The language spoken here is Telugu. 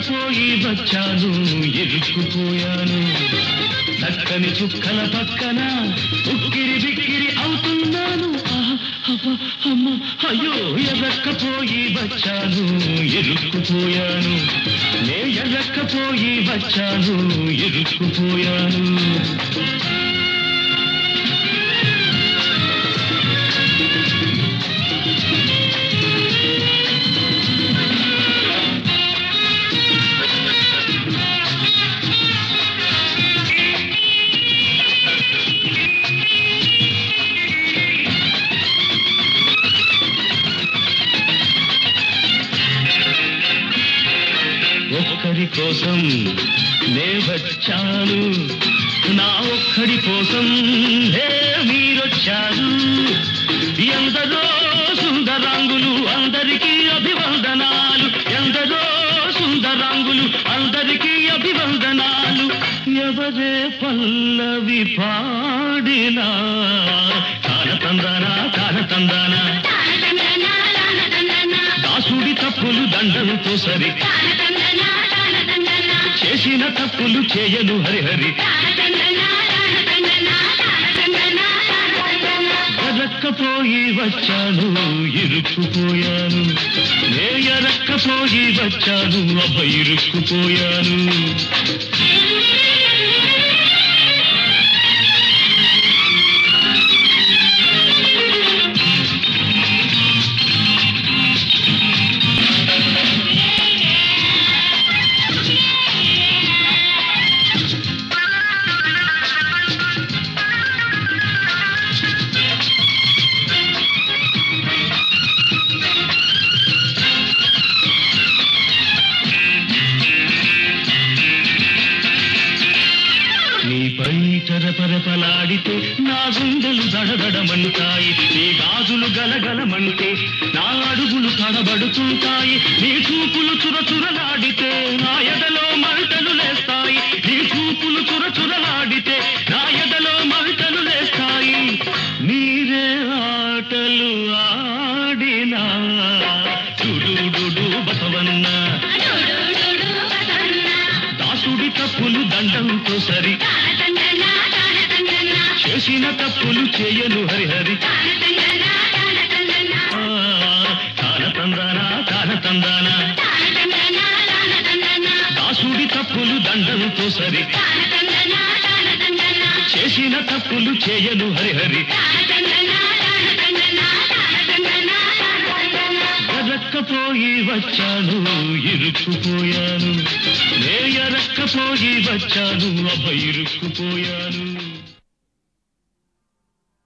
ఎర్రక్కపోయి వచ్చాను ఇరుక్కుపోయాను చక్కని చుక్కల పక్కన ఉక్కిరి బిక్కిరి అవుతున్నాను ఆహా, అబ్బా, అమ్మ, అయ్యో ఎర్రక్కపోయి వచ్చాను ఇరుక్కుపోయాను నే ఎర్రక్కపోయి వచ్చాను ఇరుక్కుపోయాను ఒక్కరి కోసం నే వచ్చాను నా ఒక్కడి కోసం హే మీరొచ్చారు ఎందరో సుందరాంగులు అందరికీ అభివందనాలు ఎందరో సుందరాంగులు అందరికీ అభివందనాలు ఎవరే పల్లవి పాడినా కాలతందానా కాలతందానా దాసుడి తప్పులు దండంతో సరి చేసిన తప్పులు చేయను హరిహరి ఎరక్కపోయి వచ్చాను ఇరుక్కుపోయాను నే ఎరక్కపోయి వచ్చాను అబ్బ ఇరుక్కుపోయాను నీపై తెరపరపలాడితే నా గుండెలు దడదడమంటాయి నీ గాజులు గలగలమంటే నా అడుగులు తడబడుతుంటాయి నీ చూపులు చురచురలాడితే నా ఎదలో మంటలు లేస్తాయి నీ చూపులు చురచురలాడితే నా ఎదలో మంటలు లేస్తాయి మీరే ఆటలు ఆడినా చుడు బసవన్న దాసుడి తప్పులు దండంతో సరి చేసిన తప్పులు చేయను హరిహరి ఆ, కాలతందానా కాలతందానా దాసుడి తప్పులు దండంతో సరి చేసిన తప్పులు చేయను హరిహరి ఎరక్కపోయి వచ్చాను ఇరుక్కుపోయాను నే ఎరక్కపోయి వచ్చాను అబ్బ ఇరుక్కుపోయాను